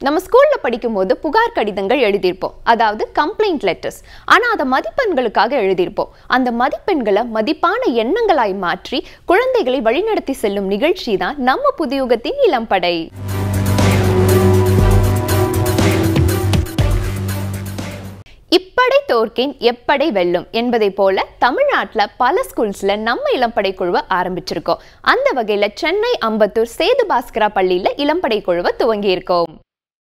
நம்ம ஸ்கூல்ல படிக்கும்போது புகார் கடிதங்கள் எழுதியிருப்போம் அதாவது கம்ப்ளைண்ட் லெட்டர்ஸ் ஆனா அதை மதிப்பெண்களுக்காக எழுதியிருப்போம் அந்த மதிப்பெண்களை மதிப்பான எண்ணங்களாய் மாற்றி குழந்தைகளை வழிநடத்தி செல்லும் நிகழ்ச்சி தான் நம்ம புதியுகத்தின் இளம்படை இப்படை தோற்கின் எப்படை வெல்லும் என்பதை போல தமிழ்நாட்டில் பல ஸ்கூல்ஸ்ல நம்ம இளம்படை குழுவை ஆரம்பிச்சிருக்கோம் அந்த வகையில சென்னை அம்பத்தூர் சேது பாஸ்கரா பள்ளியில இளம்படை குழுவை துவங்கியிருக்கோம்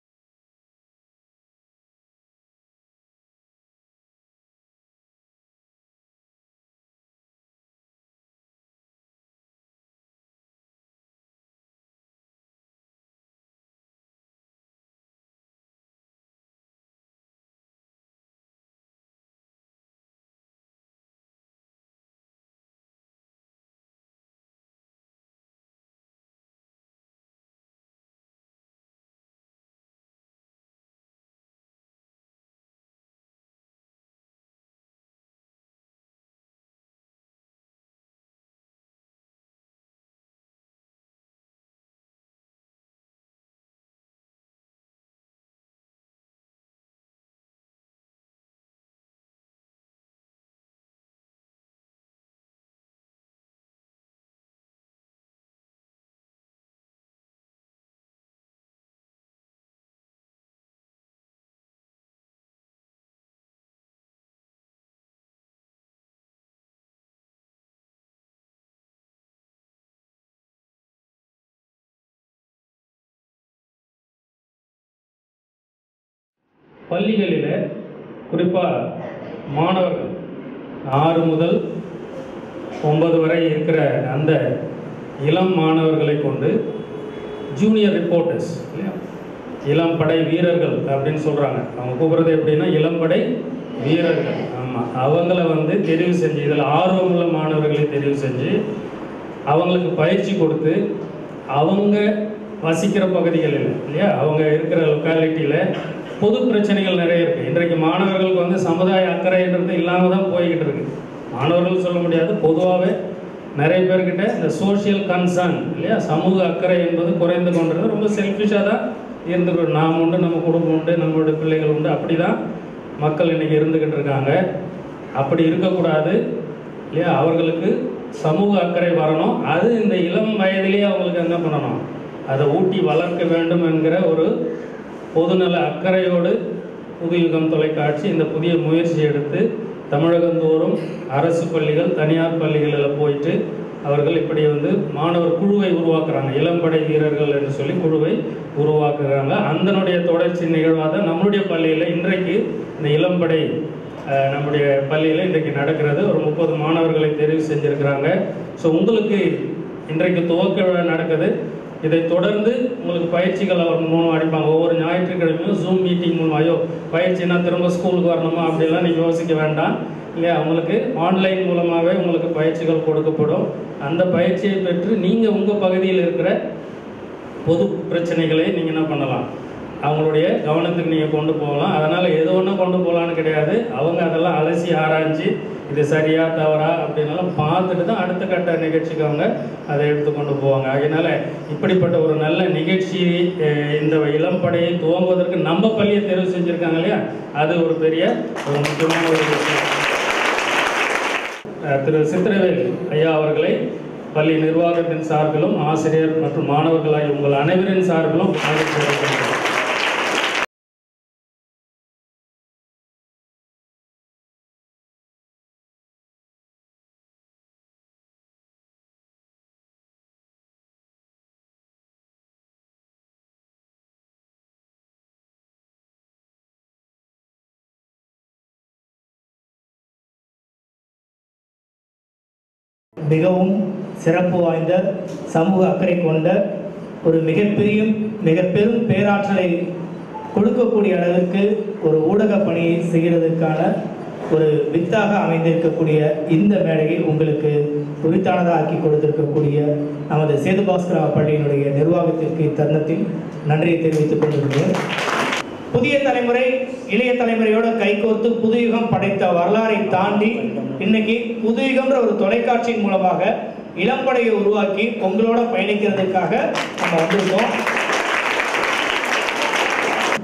பள்ளிகளில் குறிப்பாக மாணவர்கள் ஆறு முதல் ஒன்பது வரை இருக்கிற அந்த இளம் மாணவர்களை கொண்டு ஜூனியர் ரிப்போர்ட்டர்ஸ் இல்லையா இளம் படை வீரர்கள் அப்படின்னு சொல்கிறாங்க அவங்க கூப்பிட்றது எப்படின்னா இளம்படை வீரர்கள் ஆமாம் அவங்கள வந்து தெரிவு செஞ்சு இதில் ஆர்வமுள்ள மாணவர்களை தெரிவு செஞ்சு அவங்களுக்கு பயிற்சி கொடுத்து அவங்க வசிக்கிற பகுதிகளில் இல்லையா அவங்க இருக்கிற லொக்காலிட்டியில் பொது பிரச்சனைகள் நிறைய இருக்குது இன்றைக்கு மாணவர்களுக்கு வந்து சமுதாய அக்கறைன்றது இல்லாமல் தான் போய்கிட்டு இருக்கு மாணவர்கள் சொல்ல முடியாது பொதுவாகவே நிறைய பேர்கிட்ட இந்த சோஷியல் கன்சர்ன் இல்லையா சமூக அக்கறை என்பது குறைந்து கொண்டது ரொம்ப செல்ஃபிஷாக தான் இருந்துக்கிட்டு நாம் உண்டு நம்ம குடும்பம் உண்டு நம்மளுடைய பிள்ளைகள் உண்டு அப்படி தான் மக்கள் இன்றைக்கி இருந்துக்கிட்டு இருக்காங்க அப்படி இருக்கக்கூடாது இல்லையா அவர்களுக்கு சமூக அக்கறை வரணும் அது இந்த இளம் வயதிலேயே அவங்களுக்கு என்ன பண்ணணும் அதை ஊட்டி வளர்க்க வேண்டும் என்கிற ஒரு பொதுநல அக்கறையோடு புதுயுகம் தொலைக்காட்சி இந்த புதிய முயற்சி எடுத்து தமிழகந்தோறும் அரசு பள்ளிகள் தனியார் பள்ளிகளில் போயிட்டு அவர்கள் இப்படி வந்து மாணவர் குழுவை உருவாக்குறாங்க இளம்படை வீரர்கள் என்று சொல்லி குழுவை உருவாக்குறாங்க அதனுடைய தொடர்ச்சி நிகழ்வாக தான் நம்மளுடைய பள்ளியில் இன்றைக்கு இந்த இளம்படை அஹ், நம்முடைய பள்ளியில் இன்றைக்கு நடக்கிறது ஒரு முப்பது மாணவர்களை தெரிவு செஞ்சுருக்கிறாங்க ஸோ உங்களுக்கு இன்றைக்கு துவக்க விழா நடக்குது இதை தொடர்ந்து உங்களுக்கு பயிற்சிகள் அவர் மூலம் அடிப்பாங்க ஒவ்வொரு ஞாயிற்றுக்கிழமையும் ஜூம் மீட்டிங் மூலம் ஐயோ பயிற்சினா திரும்ப ஸ்கூலுக்கு வரணுமா அப்படிலாம் நீங்கள் யோசிக்க வேண்டாம் இல்லையா உங்களுக்கு ஆன்லைன் மூலமாகவே உங்களுக்கு பயிற்சிகள் கொடுக்கப்படும் அந்த பயிற்சியை பெற்று நீங்கள் உங்கள் பகுதியில் இருக்கிற பொது பிரச்சனைகளை நீங்கள் என்ன பண்ணலாம் அவங்களுடைய கவனத்துக்கு நீங்கள் கொண்டு போகலாம் அதனால் எது ஒன்றும் கொண்டு போகலான்னு கிடையாது அவங்க அதெல்லாம் அலசி ஆராய்ஞ்சு இது சரியா தவறா அப்படின்னாலும் பார்த்துட்டு தான் அடுத்த கட்ட நிகழ்ச்சிக்கு அவங்க அதை எடுத்து கொண்டு போவாங்க அதனால இப்படிப்பட்ட ஒரு நல்ல நிகழ்ச்சி அஹ், இந்த இளம்படையை துவங்குவதற்கு நம்ம பள்ளியை தேர்வு செஞ்சுருக்காங்க இல்லையா அது ஒரு பெரிய ஒரு முக்கியமான ஒரு விஷயம் அஹ், திரு சித்திரவேல் ஐயா அவர்களை பள்ளி நிர்வாகத்தின் சார்பிலும் ஆசிரியர் மற்றும் மாணவர்களாகிய உங்கள் அனைவரின் சார்பிலும் வாழ்த்து தெரிவிக்கிறேன். மிகவும் சிறப்பு வாய்ந்த சமூக அக்கறை கொண்ட ஒரு மிகப்பெரிய மிக பெரும் பேராற்றலை கொடுக்கக்கூடிய அளவிற்கு ஒரு ஊடக பணியை செய்கிறதுக்கான ஒரு வித்தாக அமைந்திருக்கக்கூடிய இந்த மேடையை உங்களுக்கு உரித்தானதாக ஆக்கி கொடுத்திருக்கக்கூடிய நமது சேது பாஸ்கரா பள்ளியினுடைய நிர்வாகத்திற்கு இத்தருணத்தில் நன்றியை தெரிவித்துக் கொள்கிறேன் புதிய தலைமுறை இளைய தலைமுறையோட கைகோர்த்து புதுயுகம் படைத்த வரலாறை தாண்டி இன்னைக்கு புதுயுகம்ன்ற ஒரு தொலைக்காட்சியின் மூலமாக இளம்படையை உருவாக்கி உங்களோட பயணிக்கிறதுக்காக நம்ம வந்திருக்கோம்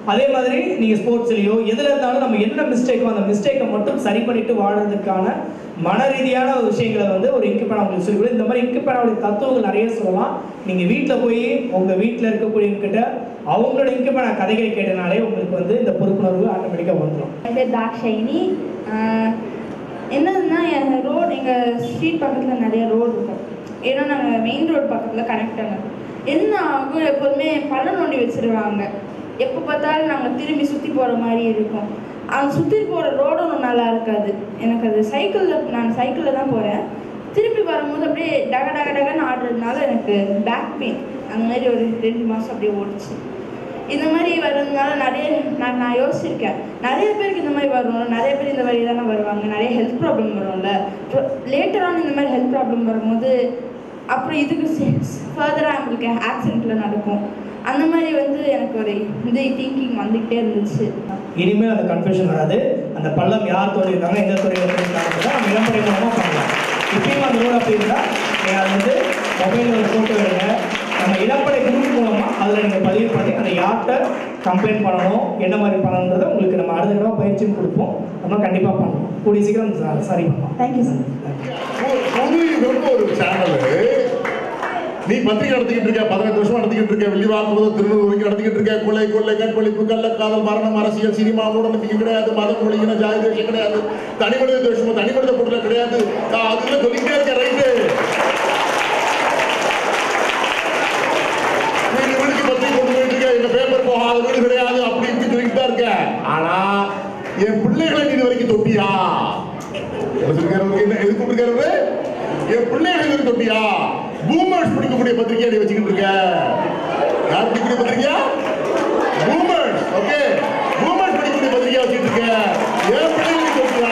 அதே மாதிரி நீங்கள் ஸ்போர்ட்ஸ்லேயோ எதில் இருந்தாலும் நம்ம என்ன மிஸ்டேக்கோ அந்த மிஸ்டேக்கை மட்டும் சரி பண்ணிட்டு வாழறதுக்கான மன ரீதியான ஒரு விஷயங்களை வந்து ஒரு இங்கு பேனா உங்களுக்கு சொல்லி இந்த மாதிரி இங்கு பேனாவுடைய தத்துவங்கள் நிறைய சொல்லலாம் நீங்கள் வீட்டில் போய் உங்கள் வீட்டில் இருக்கக்கூடியவங்கிட்ட அவங்களோட இங்கு பேனா கதைகளை கேட்டனாலே உங்களுக்கு வந்து இந்த பொறுப்புணர்வு ஆட்டோமேட்டிக்காக வந்துடும் என் பேர் தாக்ஷைனி ஆஹ் என்னதுன்னா என் ரோடு எங்கள் ஸ்ட்ரீட் பக்கத்தில் நிறைய ரோடு இருக்கும் ஏன்னா நாங்கள் மெயின் ரோடு பக்கத்தில் கனெக்ட் ஆனோம் என்ன ஆகும் எப்போதுமே பள்ளம் நோண்டி வச்சிருவாங்க எப்போ பார்த்தாலும் நாங்கள் திரும்பி சுற்றி போகிற மாதிரி இருக்கும் அவங்க சுற்றி போகிற ரோடும் நல்லா இருக்காது எனக்கு அது சைக்கிளில் நான் சைக்கிளில் தான் போகிறேன் திரும்பி வரும்போது அப்படியே டக டக டகன்னு ஆடுறதுனால எனக்கு பேக் பெயின் அந்த மாதிரி ஒரு ரெண்டு மாதம் அப்படியே ஓடிச்சு இந்த மாதிரி வர்றதுனால நிறைய நான் நான் யோசிச்சிருக்கேன் நிறைய பேருக்கு இந்த மாதிரி வரும் நிறைய பேர் இந்த மாதிரி தானே வருவாங்க நிறைய ஹெல்த் ப்ராப்ளம் வரும்ல லேட்டரான இந்த மாதிரி ஹெல்த் ப்ராப்ளம் வரும்போது அப்புறம் இதுக்கு ஃபர்தராக நம்மளுக்கு ஆக்சிடெண்ட்டில் நடக்கும் அந்த மாதிரி வந்து எனக்கு ஒரு இந்த திங்கிங் வந்துக்கிட்டே இருந்துச்சு இனிமேல் அந்த கன்ஃபியூஷன் வராது அந்த பள்ளம் யார் தோண்டியிருக்காங்க எந்த துறையில் தோண்டியிருக்காங்க நம்ம இளம்படை மூலமாக பண்ணலாம் இப்பயும் அந்த ரோடு அப்படி இருந்தால் நீங்கள் அதை வந்து மொபைலில் ஒரு ஃபோட்டோ எடுங்க நம்ம இளம்படை குரூப் மூலமாக அதில் நீங்கள் பதிவு பண்ணி அதை யார்கிட்ட கம்ப்ளைண்ட் பண்ணணும் என்ன மாதிரி பண்ணணுன்றதை உங்களுக்கு நம்ம அடுத்த தடவை பயிற்சியும் கொடுப்போம் நம்ம கண்டிப்பாக பண்ணணும் கூடிய சீக்கிரம் ச- சரி பண்ணலாம் தேங்க்யூ சார் புது யுகம்னு ஒரு சேனல் நீ பத்திரிகை நடத்திக்கிட்டு இருக்க பதினெட்டு வருஷம் நடத்திக்கிட்டு இருக்க வெள்ளிவாக்கு முதல் திருநூறு வரைக்கும் நடத்திக்கிட்டு இருக்க கொலை கொள்ளை கற்பழிப்பு கள்ள காதல் மரணம் அரசியல் சினிமா மூடநம்பிக்கை கிடையாது மதம் மொழிகின ஜாதி தேசம் கிடையாது தனி மனித தேசமும் தனி மனித பொருள் கிடையாது நான் அதுல சொல்லிக்கிட்டே இருக்கேன் ரைட்டு வீடு வீடுக்கு பத்திரிகை கொண்டு போயிட்டு இருக்க எங்க பேப்பர் போகாத வீடு கிடையாது அப்படி இப்படி சொல்லிட்டு தான் இருக்க ஆனா என் பிள்ளைகளை நீ இது வரைக்கும் தொட்டியா என்ன சொல்லிருக்காரு என்ன எது கூப்பிட்டுருக்காரு என் பிள்ளைகளை இது தொட்டியா பூமர்ஸ் படிக்கக்கூடிய பத்திரிகையை நீ வச்சுக்கிட்டு இருக்க யார் படிக்கக்கூடிய பத்திரிகையா பூமர்ஸ் ஓகே பூமர்ஸ் படிக்கக்கூடிய பத்திரிகையா வச்சுக்கிட்டு இருக்க என் பிள்ளைகளுக்கு தொட்டியா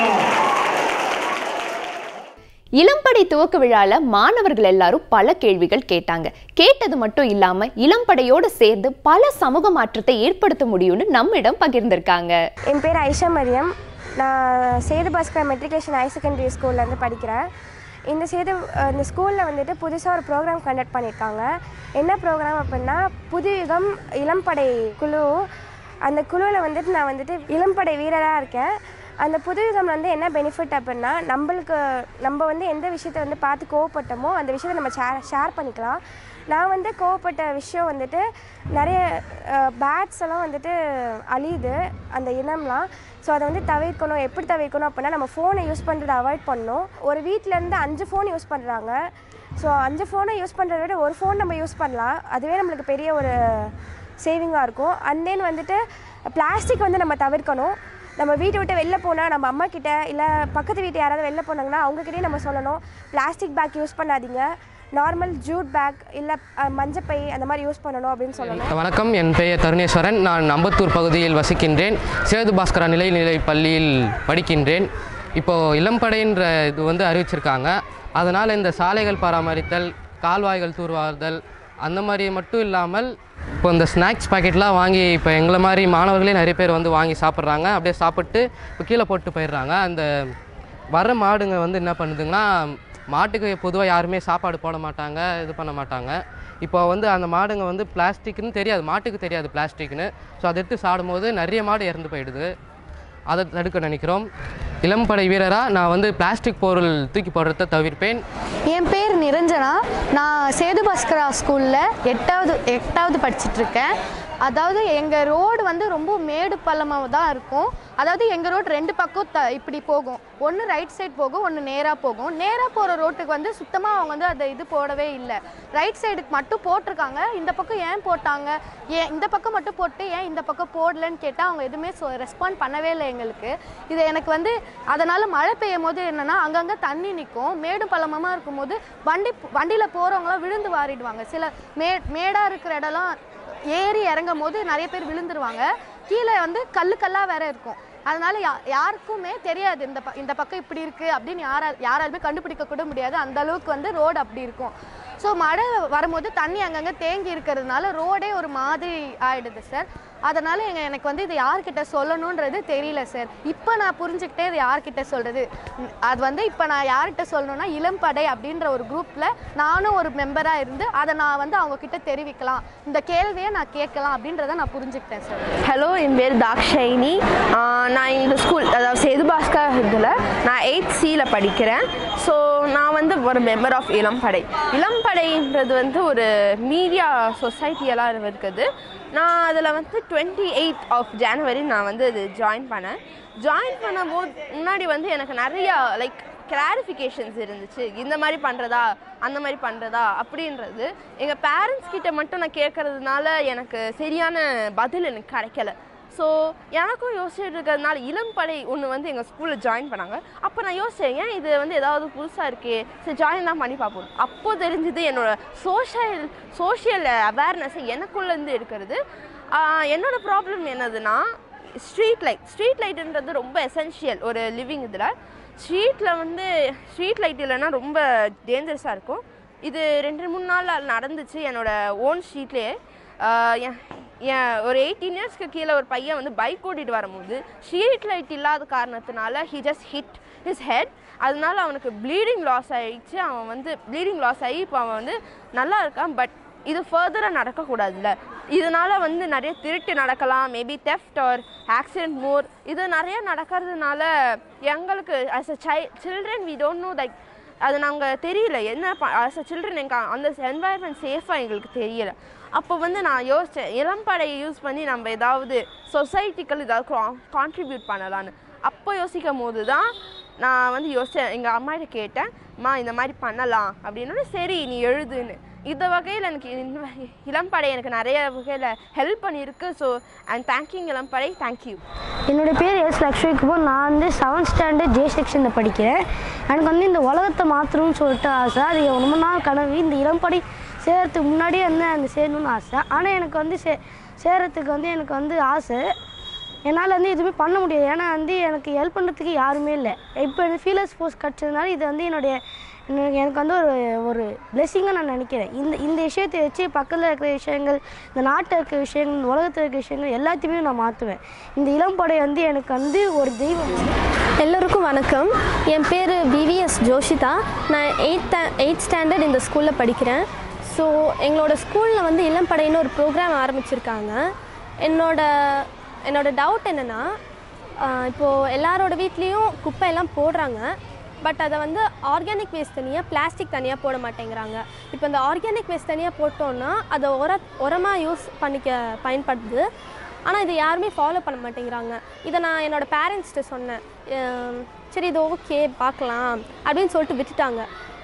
இளம்படை துவக்க விழால மாணவர்கள் எல்லாரும் பல கேள்விகள் கேட்டாங்க கேட்டது மட்டும் இல்லாம இளம்படையோட சேர்ந்து பல சமூக மாற்றத்தை ஏற்படுத்த முடியும்னு நம்மிடம் பகிர்ந்திருக்காங்க என் பேர் ஐஷா மரியம் நான் Sethu Bhaskar matriculation higher secondary ஸ்கூல்லேருந்து படிக்கிறேன் இந்த சேது அஹ் இந்த ஸ்கூலில் வந்துட்டு புதுசாக ஒரு ப்ரோக்ராம் கண்டக்ட் பண்ணியிருக்காங்க என்ன ப்ரோக்ராம் அப்படின்னா புது யுகம் இளம்படை குழு அந்த குழுவில் வந்துட்டு நான் வந்துட்டு இளம்படை வீரராக இருக்கேன் அந்த புது யுகம் வந்து என்ன பெனிஃபிட் அப்படின்னா நம்மளுக்கு நம்ம வந்து எந்த விஷயத்தை வந்து பார்த்து கோவப்பட்டோமோ அந்த விஷயத்தை நம்ம ஷேர் ஷேர் பண்ணிக்கலாம் நான் வந்து கோவப்பட்ட விஷயம் வந்துட்டு நிறைய பேட்ஸ் எல்லாம் வந்துட்டு அழியுது அந்த இனம்லாம் ஸோ அதை வந்து தவிர்க்கணும் எப்படி தவிர்க்கணும் அப்படின்னா நம்ம ஃபோனை யூஸ் பண்ணுறதை அவாய்ட் பண்ணணும் ஒரு வீட்டிலேருந்து அஞ்சு ஃபோன் யூஸ் பண்ணுறாங்க ஸோ அஞ்சு ஃபோனை யூஸ் பண்ணுறத விட ஒரு ஃபோன் நம்ம யூஸ் பண்ணலாம் அதுவே நம்மளுக்கு பெரிய ஒரு சேவிங்காக இருக்கும் அண்ட் தென் வந்துட்டு பிளாஸ்டிக் வந்து நம்ம தவிர்க்கணும் நம்ம வீட்டை விட்டு வெளில போனால் நம்ம அம்மா கிட்ட இல்லை பக்கத்து வீட்டு யாராவது வெளில போனாங்கன்னா அவங்கக்கிட்டே நம்ம சொல்லணும் பிளாஸ்டிக் பேக் யூஸ் பண்ணாதீங்க நார்மல் ஜூட் பேக் இல்லை மஞ்சப்பை அந்த மாதிரி யூஸ் பண்ணணும் அப்படின்னு சொல்லணும் வணக்கம் என் பெயர் தருணேஸ்வரன் நான் அம்பத்தூர் பகுதியில் வசிக்கின்றேன் சேது பாஸ்கரா நிலைநிலை பள்ளியில் படிக்கின்றேன் இப்போது இளம்படைன்ற இது வந்து அறிவிச்சிருக்காங்க அதனால் இந்த சாலைகள் பராமரித்தல் கால்வாய்கள் தூர்வாறுதல் அந்த மாதிரி மட்டும் இல்லாமல் இப்போ இந்த ஸ்நாக்ஸ் பாக்கெட்லாம் வாங்கி இப்போ எங்களை மாதிரி மாணவர்களே நிறைய பேர் வந்து வாங்கி சாப்பிட்றாங்க அப்படியே சாப்பிட்டு இப்போ கீழே போட்டு போயிடுறாங்க அந்த வர மாடுங்க வந்து என்ன பண்ணுதுங்கன்னா மாட்டுக்கு பொதுவாக யாருமே சாப்பாடு போட மாட்டாங்க இது பண்ண மாட்டாங்க இப்போ வந்து அந்த மாடுங்க வந்து பிளாஸ்டிக்னு தெரியாது மாட்டுக்கு தெரியாது பிளாஸ்டிக்னு ஸோ அதை எடுத்து சாப்பிடும்போது நிறைய மாடு இறந்து போயிடுது அதை தடுக்க நினைக்கிறோம் இளம்படை வீரராக நான் வந்து பிளாஸ்டிக் பொருள் தூக்கி போடுறத தவிர்ப்பேன் என் பேர் நிரஞ்சனா நான் சேது பாஸ்கரா ஸ்கூலில் எட்டாவது எட்டாவது படிச்சிட்ருக்கேன் அதாவது எங்கள் ரோடு வந்து ரொம்ப மேடு பள்ளமாக தான் இருக்கும் அதாவது எங்கள் ரோடு ரெண்டு பக்கம் த இப்படி போகும் ஒன்று ரைட் சைடு போகும் ஒன்று நேராக போகும் நேராக போகிற ரோட்டுக்கு வந்து சுத்தமாக அவங்க வந்து அதை இது போடவே இல்லை ரைட் சைடுக்கு மட்டும் போட்டிருக்காங்க இந்த பக்கம் ஏன் போட்டாங்க ஏன் இந்த பக்கம் மட்டும் போட்டு ஏன் இந்த பக்கம் போடலன்னு கேட்டால் அவங்க எதுவுமே ரெஸ்பாண்ட் பண்ணவே இல்லை எங்களுக்கு இது எனக்கு வந்து அதனால் மழை பெய்யும் போது என்னென்னா அங்கங்கே தண்ணி நிற்கும் மேடும் பள்ளமாக இருக்கும்போது வண்டி வண்டியில் போகிறவங்களாம் விழுந்து வாரிடுவாங்க சில மே மேடாக இருக்கிற இடம்லாம் ஏறி இறங்கும் போது நிறைய பேர் விழுந்துருவாங்க கீழே வந்து கல்லு கல்லாக வேற இருக்கும் அதனால யா யாருக்குமே தெரியாது இந்த ப இந்த பக்கம் இப்படி இருக்குது அப்படின்னு யாரா யாராலுமே கண்டுபிடிக்க கூட முடியாது அந்த அளவுக்கு வந்து ரோடு அப்படி இருக்கும் ஸோ மழை வரும்போது தண்ணி அங்கங்கே தேங்கி இருக்கிறதுனால ரோடே ஒரு மாதிரி ஆயிடுது சார் அதனால் எங்க எனக்கு வந்து இது யார்கிட்ட சொல்லணுன்றது தெரியல சார் இப்போ நான் புரிஞ்சுக்கிட்டே இது யார்கிட்ட சொல்கிறது அது வந்து இப்போ நான் யார்கிட்ட சொல்லணும்னா இளம்படை அப்படின்ற ஒரு குரூப்பில் நானும் ஒரு மெம்பராக இருந்து அதை நான் வந்து அவங்க கிட்ட தெரிவிக்கலாம் இந்த கேள்வியை நான் கேட்கலாம் அப்படின்றத நான் புரிஞ்சுக்கிட்டேன் சார் ஹலோ என் பேர் தாக்ஷைனி ஆஹ் நான் இந்த ஸ்கூல் அதாவது சேது பாஸ்கர் இதில் நான் எயித் சியில் படிக்கிறேன் ஸோ நான் வந்து ஒரு மெம்பர் ஆஃப் இளம்படை இளம்படைன்றது வந்து ஒரு மீடியா சொசைட்டியெல்லாம் இருக்குது நான் அதில் வந்து டுவெண்ட்டி எயிட் ஆஃப் ஜனவரி நான் வந்து இது ஜாயின் பண்ணேன் ஜாயின் பண்ணும்போது முன்னாடி வந்து எனக்கு நிறையா லைக் கிளாரிஃபிகேஷன்ஸ் இருந்துச்சு இந்த மாதிரி பண்ணுறதா அந்த மாதிரி பண்ணுறதா அப்படின்றது எங்கள் பேரண்ட்ஸ் கிட்ட மட்டும் நான் கேட்கறதுனால எனக்கு சரியான பதில் எனக்கு கிடைக்கல ஸோ எனக்கும் யோசிச்சுட்டு இருக்கிறதுனால இளம்படை ஒன்று வந்து எங்கள் ஸ்கூலில் ஜாயின் பண்ணாங்க அப்போ நான் யோசிச்சேன் ஏன் இது வந்து ஏதாவது புதுசாக இருக்கே சரி ஜாயின் தான் பண்ணி பார்ப்போம் அப்போ தெரிஞ்சது என்னோட சோஷியல் சோஷியல் அவேர்னஸ் எனக்குள்ளேருந்து இருக்கிறது ஆஹ் என்னோட ப்ராப்ளம் என்னதுன்னா ஸ்ட்ரீட் லைட் ஸ்ட்ரீட் லைட்டுன்றது ரொம்ப எசென்ஷியல் ஒரு லிவிங் இதில் ஸ்ட்ரீட்டில் வந்து ஸ்ட்ரீட் லைட் இல்லைன்னா ரொம்ப டேஞ்சரஸாக இருக்கும் இது ரெண்டு மூணு நாள் நடந்துச்சு என்னோட ஓன் ஸ்ட்ரீட்லேயே என் என் ஒரு எயிட்டீன் இயர்ஸ்க்கு கீழே ஒரு பையன் வந்து பைக் ஓட்டிட்டு வரும்போது ஸ்ட்ரீட் லைட் இல்லாத காரணத்தினால he just hit his head அதனால அவனுக்கு ப்ளீடிங் லாஸ் ஆயிடுச்சு அவன் வந்து ப்ளீடிங் லாஸ் ஆகி இப்போ அவன் வந்து நல்லா இருக்கான் பட் இது ஃபர்தராக நடக்கக்கூடாதுல்ல இதனால வந்து நிறைய திருட்டு நடக்கலாம் maybe theft or accident more இது நிறைய நடக்கிறதுனால எங்களுக்கு ஆஸ் அ சை children we don't know like அது நாங்கள் தெரியல என்ன ஆஸ் அ சில்ட்ரன் எங்கள் அந்த என்வாயர்மெண்ட் சேஃபாக எங்களுக்கு தெரியல அப்போ வந்து நான் யோசித்தேன் இளம்படையை யூஸ் பண்ணி நம்ம ஏதாவது சொசைட்டிக்கல் ஏதாவது கான்ட்ரிபியூட் பண்ணலான்னு அப்போ யோசிக்கும் போது தான் நான் வந்து யோசித்தேன் எங்கள் அம்மாகிட்ட கேட்டேன் அம்மா இந்த மாதிரி பண்ணலாம் அப்படின்னு சரி நீ எழுதுன்னு இந்த வகையில் எனக்கு இந்த இளம்படை எனக்கு நிறைய வகையில் ஹெல்ப் பண்ணியிருக்கு so and thank you Ilampadai thank you என்னோட பேர் எஸ் லக்ஷ்மி குமார் நான் வந்து செவன்த் ஸ்டாண்டர்ட் ஜே செக்ஷனில் படிக்கிறேன் எனக்கு வந்து இந்த உலகத்தை மாற்றணும்னு சொல்லிட்டு ஆசை அது என் ரொம்ப நாள் கனவு இந்த இளம்படி சேர்றதுக்கு முன்னாடியே வந்து அந்த சேரணும்னு ஆசை ஆனால் எனக்கு வந்து சே சேரத்துக்கு வந்து எனக்கு வந்து ஆசை என்னால் வந்து எதுவுமே பண்ண முடியாது ஏன்னா வந்து எனக்கு ஹெல்ப் பண்ணுறதுக்கு யாருமே இல்லை இப்போ இந்த ஃபீலர்ஸ் போஸ்ட் கிடச்சதுனால இது வந்து என்னுடைய எனக்கு எனக்கு வந்து ஒரு ஒரு பிளெஸ்ஸிங்காக நான் நினைக்கிறேன் இந்த இந்த விஷயத்தை வச்சு பக்கத்தில் இருக்கிற விஷயங்கள் இந்த நாட்டில் இருக்கிற விஷயங்கள் இந்த உலகத்தில் இருக்கிற விஷயங்கள் எல்லாத்தையுமே நான் மாற்றுவேன் இந்த இளம்படை வந்து எனக்கு வந்து ஒரு தெய்வம் எல்லோருக்கும் வணக்கம் என் பேர் பிவிஎஸ் ஜோஷிதா நான் எயித் எயித் ஸ்டாண்டர்ட் இந்த ஸ்கூலில் படிக்கிறேன் ஸோ எங்களோட ஸ்கூலில் வந்து இளம்படைன்னு ஒரு ப்ரோக்ராம் ஆரம்பிச்சிருக்காங்க என்னோட என்னோட டவுட் என்னென்னா இப்போது எல்லாரோட வீட்லேயும் குப்பை எல்லாம் போடுறாங்க பட் அதை வந்து ஆர்கானிக் வேஸ்ட் தனியாக பிளாஸ்டிக் தனியாக போட மாட்டேங்கிறாங்க இப்போ இந்த ஆர்கானிக் வேஸ்ட் தனியாக போட்டோன்னா அதை உர உரமாக யூஸ் பண்ணிக்க பயன்படுது ஆனால் இதை யாருமே ஃபாலோ பண்ண மாட்டேங்கிறாங்க இதை நான் என்னோடய பேரண்ட்ஸ்கிட்ட சொன்னேன் அஹ் சரி இது ஓகே பார்க்கலாம் அப்படின்னு சொல்லிட்டு விட்டுட்டாங்க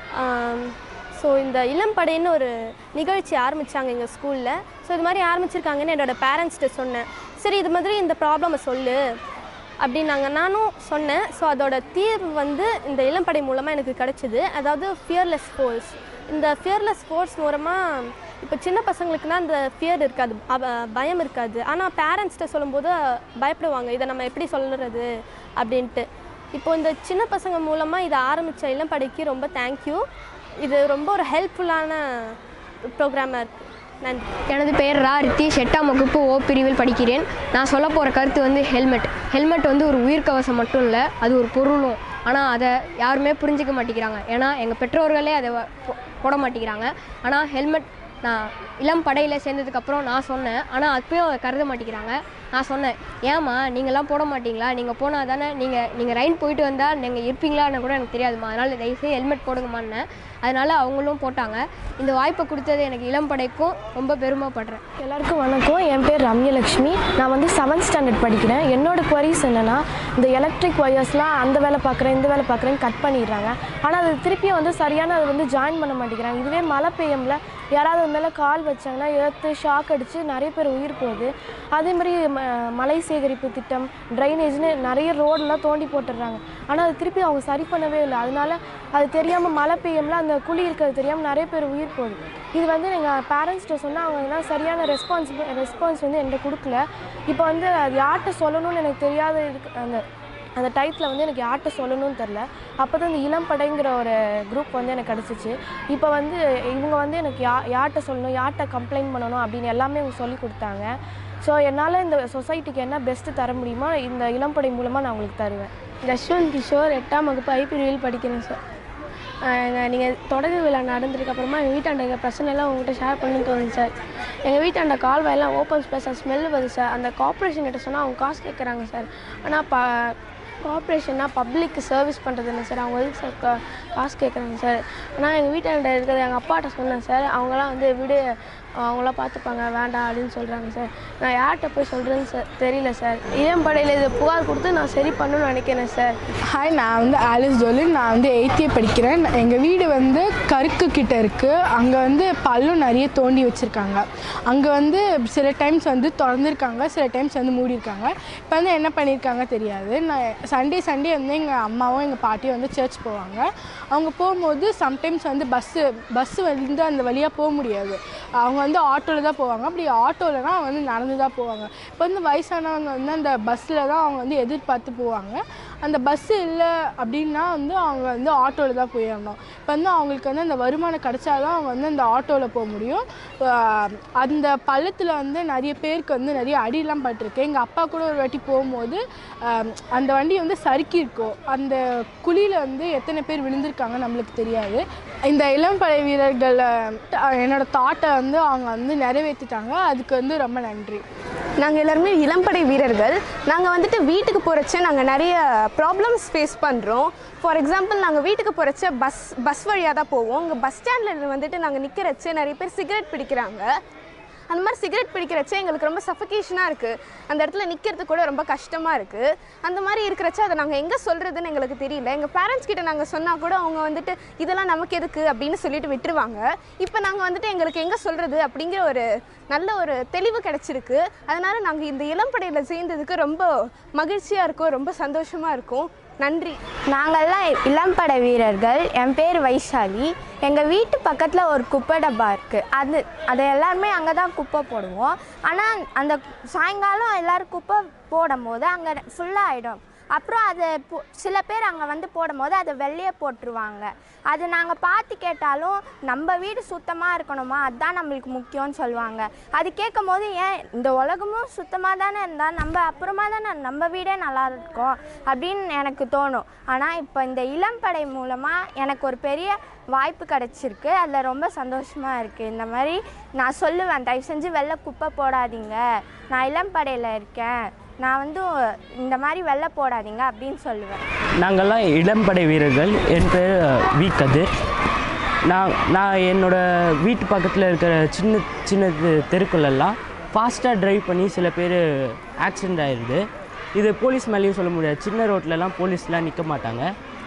ஸோ இந்த இளம்படைன்னு ஒரு நிகழ்ச்சி ஆரம்பித்தாங்க எங்கள் ஸ்கூலில் ஸோ இது மாதிரி ஆரம்பிச்சிருக்காங்கன்னு என்னோடய பேரண்ட்ஸ்கிட்ட சொன்னேன் சரி இது மாதிரி இந்த ப்ராப்ளமை சொல்லு அப்படின்னாங்க நானும் சொன்னேன் ஸோ அதோட தீர்வு வந்து இந்த இளம்படை மூலமாக எனக்கு கிடச்சிது அதாவது ஃபியர்லெஸ் ஃபோர்ஸ் இந்த ஃபியர்லெஸ் ஃபோர்ஸ் மூலமாக இப்போ சின்ன பசங்களுக்குனா இந்த ஃபியர் இருக்காது அவ- பயம் இருக்காது ஆனால் பேரண்ட்ஸ்கிட்ட சொல்லும்போது பயப்படுவாங்க இதை நம்ம எப்படி சொல்லுறது அப்படின்ட்டு இப்போ இந்த சின்ன பசங்க மூலமாக இதை ஆரம்பித்த இளம்படைக்கு ரொம்ப தேங்க்யூ இது ரொம்ப ஒரு ஹெல்ப்ஃபுல்லான ப்ரோக்ராமாக இருக்குது நன்றி எனது பெயர் ரா ரித்தீஷ் எட்டாம் வகுப்பு ஓ பிரிவில் படிக்கிறேன் நான் சொல்ல போகிற கருத்து வந்து ஹெல்மெட் ஹெல்மெட் வந்து ஒரு உயிர்க்கவசம் மட்டும் இல்லை அது ஒரு பொருளும் ஆனால் அதை யாருமே புரிஞ்சிக்க மாட்டேங்கிறாங்க ஏன்னா எங்கள் பெற்றோர்களே அதை வ- போ- போட மாட்டேங்கிறாங்க ஆனால் ஹெல்மெட் நான் இளம் படையில் சேர்ந்ததுக்கப்புறம் நான் சொன்னேன் ஆனால் அப்பயும் அதை கருத மாட்டேங்கிறாங்க நான் சொன்னேன் ஏம்மா நீங்களாம் போட மாட்டீங்களா நீங்கள் போனால் தானே நீங்கள் நீங்கள் ரைன் போயிட்டு வந்தால் நீங்கள் இருப்பீங்களான்னு கூட எனக்கு தெரியாதும்மா அதனால் தயவுசெய்து ஹெல்மெட் போடுங்கம்மான்னு அதனால் அவங்களும் போட்டாங்க இந்த வாய்ப்பை கொடுத்தது எனக்கு இளம் படைக்கும் ரொம்ப பெருமைப்படுறேன் எல்லாருக்கும் வணக்கம் என் பேர் ரம்யலக்ஷ்மி நான் வந்து செவன்த் ஸ்டாண்டர்ட் படிக்கிறேன் என்னோட குவரிஸ் என்னென்னா இந்த எலக்ட்ரிக் ஒயர்ஸ்லாம் அந்த வேலை பார்க்குறேன் இந்த வேலை பார்க்குறேன்னு கட் பண்ணிடுறாங்க ஆனால் அது திருப்பியும் வந்து சரியான அது வந்து ஜாயின் பண்ண மாட்டேங்கிறாங்க இதுவே மழை பெய்யும்ல யாராவது அது மேலே கால் வச்சாங்கன்னா ஏற்று ஷாக் அடித்து நிறைய பேர் உயிர் போகுது அதே மாதிரி ம- மழை சேகரிப்பு திட்டம் ட்ரைனேஜ்னு நிறைய ரோடெல்லாம் தோண்டி போட்டுடுறாங்க ஆனால் அது திருப்பி அவங்க சரி பண்ணவே இல்லை அதனால அது தெரியாமல் மழை பெய்யும்ல அந்த குழி இருக்கிறது தெரியாமல் நிறைய பேர் உயிர் போகுது இது வந்து எங்கள் பேரண்ட்ஸ்கிட்ட சொன்னால் அவங்க எல்லாம் சரியான ரெஸ்பான்ஸ் ரெஸ்பான்ஸ் வந்து என்கிட்ட கொடுக்கல இப்போ வந்து அது யார்கிட்ட சொல்லணும்னு எனக்கு தெரியாத இருக்கு அந்த அந்த டைத்தில் வந்து எனக்கு யார்கிட்ட சொல்லணும்னு தெரில அப்போ தான் இந்த இளம் படைங்கிற ஒரு குரூப் வந்து எனக்கு கிடச்சிச்சு இப்போ வந்து இவங்க வந்து எனக்கு யா யார்கிட்ட சொல்லணும் யார்கிட்ட கம்ப்ளைண்ட் பண்ணணும் அப்படின்னு எல்லாமே இவங்க சொல்லி கொடுத்தாங்க ஸோ என்னால் இந்த சொசைட்டிக்கு என்ன பெஸ்ட்டு தர முடியுமோ இந்த இளம்படை மூலமாக நான் உங்களுக்கு தருவேன் யஷ்வந்த் கிஷோர் எட்டாம் வகுப்பு ஐ பிரிவில் படிக்கிறேன் சார் நீங்கள் தொடக்க விழா நடந்ததுக்கு அப்புறமா எங்கள் வீட்டாண்ட எங்கள் பிரச்சனை எல்லாம் உங்கள்கிட்ட ஷேர் பண்ணி தோணுது சார் எங்கள் வீட்டாண்ட கால்வாயெல்லாம் ஓப்பன் ஸ்பேஸ் ஸ்மெல் வருது சார் அந்த கார்ப்பரேஷன் கிட்ட சொன்னால் அவங்க காசு கேட்குறாங்க சார் ஆனால் ப கார்ப்பரேஷன்னா பப்ளிக்கு சர்வீஸ் பண்ணுறது இல்லை சார் அவங்க எதுக்கு சார் கா- காசு கேட்குறாங்க சார் ஆனால் எங்கள் வீட்டாண்ட இருக்கிறது எங்கள் அப்பாட்ட சொன்னேன் சார் அவங்களாம் வந்து விடு அவங்களாம் பார்த்துப்பாங்க வேண்டாம் அப்படின்னு சொல்கிறாங்க சார் நான் யார்கிட்ட போய் சொல்கிறேன்னு சார் தெரியல சார் இளம்படையில் இதை புகார் கொடுத்து நான் சரி பண்ணணும்னு நினைக்கிறேன் சார் ஹாய் நான் வந்து ஆலிஸ் ஜோலின் நான் வந்து எயித்தே படிக்கிறேன் எங்கள் வீடு வந்து கருக்கு கிட்ட இருக்குது அங்கே வந்து பள்ளம் நிறைய தோண்டி வச்சுருக்காங்க அங்கே வந்து சில டைம்ஸ் வந்து திறந்துருக்காங்க சில டைம்ஸ் வந்து மூடியிருக்காங்க இப்போ வந்து என்ன பண்ணியிருக்காங்க தெரியாது நான் சண்டே சண்டே வந்து எங்கள் அம்மாவும் எங்கள் பாட்டியும் வந்து சர்ச் போவாங்க அவங்க போகும்போது சம்டைம்ஸ் வந்து பஸ்ஸு பஸ்ஸு வந்து அந்த வழியாக போக முடியாது அவங்க வந்து ஆட்டோவில் தான் போவாங்க அப்படி ஆட்டோவில்னா அவங்க வந்து நடந்து தான் போவாங்க இப்போ வந்து வயசானவங்க வந்து அந்த பஸ்ஸில் தான் அவங்க வந்து எதிர்பார்த்து போவாங்க அந்த பஸ்ஸு இல்லை அப்படின்னா வந்து அவங்க வந்து ஆட்டோவில் தான் போயிடணும் இப்போ வந்து அவங்களுக்கு வந்து அந்த வருமானம் கிடைச்சா தான் அவங்க வந்து அந்த ஆட்டோவில் போக முடியும் ஆஹ் அந்த பள்ளத்தில் வந்து நிறைய பேருக்கு வந்து நிறைய அடியெல்லாம் பட்டிருக்கு எங்கள் அப்பா கூட ஒரு வாட்டி போகும்போது ஆஹ் அந்த வண்டி வந்து சறுக்கியிருக்கும் அந்த குழியில் வந்து எத்தனை பேர் விழுந்திருக்காங்க நம்மளுக்கு தெரியாது இந்த இளம்படை வீரர்கள் என்னோட தாட்டை வந்து அவங்க வந்து நிறைவேற்றிட்டாங்க அதுக்கு வந்து ரொம்ப நன்றி நாங்கள் எல்லாருமே இளம்படை வீரர்கள் நாங்கள் வந்துட்டு வீட்டுக்கு போகிறச்ச நாங்கள் நிறைய ப்ராப்ளம்ஸ் ஃபேஸ் பண்ணுறோம் ஃபார் எக்ஸாம்பிள் நாங்கள் வீட்டுக்கு போகிறச்ச பஸ் பஸ் வழியாக தான் போவோம் இங்கே பஸ் ஸ்டாண்டில் வந்துட்டு நாங்கள் நிற்கிறச்ச நிறைய பேர் சிகரெட் பிடிக்கிறாங்க அந்த மாதிரி சிகரெட் பிடிக்கிறச்ச எங்களுக்கு ரொம்ப சஃபகேஷனாக இருக்குது அந்த இடத்துல நிற்கிறது கூட ரொம்ப கஷ்டமாக இருக்குது அந்த மாதிரி இருக்கிறச்ச அதை நாங்கள் எங்கே சொல்கிறதுன்னு எங்களுக்கு தெரியல எங்கள் பேரண்ட்ஸ் கிட்ட நாங்கள் சொன்னால் கூட அவங்க வந்துட்டு இதெல்லாம் நமக்கு எதுக்கு அப்படின்னு சொல்லிட்டு விட்டுருவாங்க இப்போ நாங்கள் வந்துட்டு எங்களுக்கு எங்கே சொல்கிறது அப்படிங்கிற ஒரு நல்ல ஒரு தெளிவு கிடச்சிருக்கு அதனால் நாங்கள் இந்த இளம்படையில் சேர்ந்ததுக்கு ரொம்ப மகிழ்ச்சியாக இருக்கும் ரொம்ப சந்தோஷமாக இருக்கும் நன்றி நாங்கள்லாம் இளம்படை வீரர்கள் என் பேர் வைஷாலி எங்கள் வீட்டு பக்கத்தில் ஒரு குப்பை டப்பா இருக்குது அது அதை எல்லாருமே அங்கே தான் குப்பை போடுவோம் ஆனால் அந்த சாயங்காலம் எல்லோரும் குப்பை போடும் போது அங்கே ஃபுல்லாக ஆகிடும் அப்புறம் அதை போ- சில பேர் அங்கே வந்து போடும்போது அதை வெளியே போட்டுருவாங்க அது நாங்கள் பார்த்து கேட்டாலும் நம்ம வீடு சுத்தமாக இருக்கணுமா அதுதான் நம்மளுக்கு முக்கியம்னு சொல்லுவாங்க அது கேட்கும் போது ஏன் இந்த உலகமும் சுத்தமாக தானே இருந்தால் நம்ம அப்புறமா தானே நம்ம வீடே நல்லா இருக்கும் அப்படின்னு எனக்கு தோணும் ஆனால் இப்போ இந்த இளம்படை மூலமாக எனக்கு ஒரு பெரிய வாய்ப்பு கிடச்சிருக்கு அதில் ரொம்ப சந்தோஷமாக இருக்குது இந்த மாதிரி நான் சொல்லுவேன் தயவு செஞ்சு வெளில குப்பை போடாதீங்க நான் இளம்படையில் இருக்கேன் நான் வந்து இந்த மாதிரி வெள்ளை போடாதீங்க அப்படின்னு சொல்லுவேன் நாங்கள்லாம் இளம்படை வீரர்கள் என் பேர் வி கதிர் நான் நான் என்னோட வீட்டு பக்கத்தில் இருக்கிற சின்ன சின்ன தெ- தெருக்குள்ளெல்லாம் ஃபாஸ்ட்டாக டிரைவ் பண்ணி சில பேர் ஆக்சிடெண்ட் ஆயிடுது இது போலீஸ் மேலேயும் சொல்ல முடியாது சின்ன ரோட்லலாம் போலீஸ்லாம் நிற்க மாட்டாங்க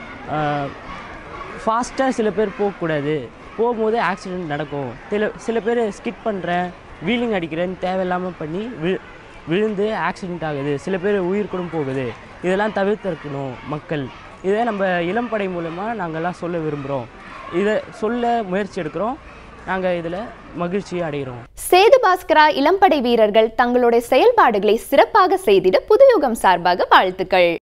ஃபாஸ்ட்டாக சில பேர் போகக்கூடாது போகும்போது ஆக்சிடெண்ட் நடக்கும் சில சில பேர் ஸ்கிட் பண்ணுறேன் வீலிங் அடிக்கிறேன்னு தேவையில்லாமல் பண்ணி விழு விழுந்து ஆக்சிடெண்ட் ஆகுது சில பேர் உயிர் கூட போகுது இதெல்லாம் தவிர்த்திருக்கணும் மக்கள் இதை நம்ம இளம்படை மூலமாக நாங்கள்லாம் சொல்ல விரும்புகிறோம் இதை சொல்ல முயற்சி எடுக்கிறோம் நாங்கள் இதில் மகிழ்ச்சி அடைகிறோம் சேது பாஸ்கரா இளம்படை வீரர்கள் தங்களுடைய செயல்பாடுகளை சிறப்பாக செய்திட புதுயுகம் சார்பாக வாழ்த்துக்கள்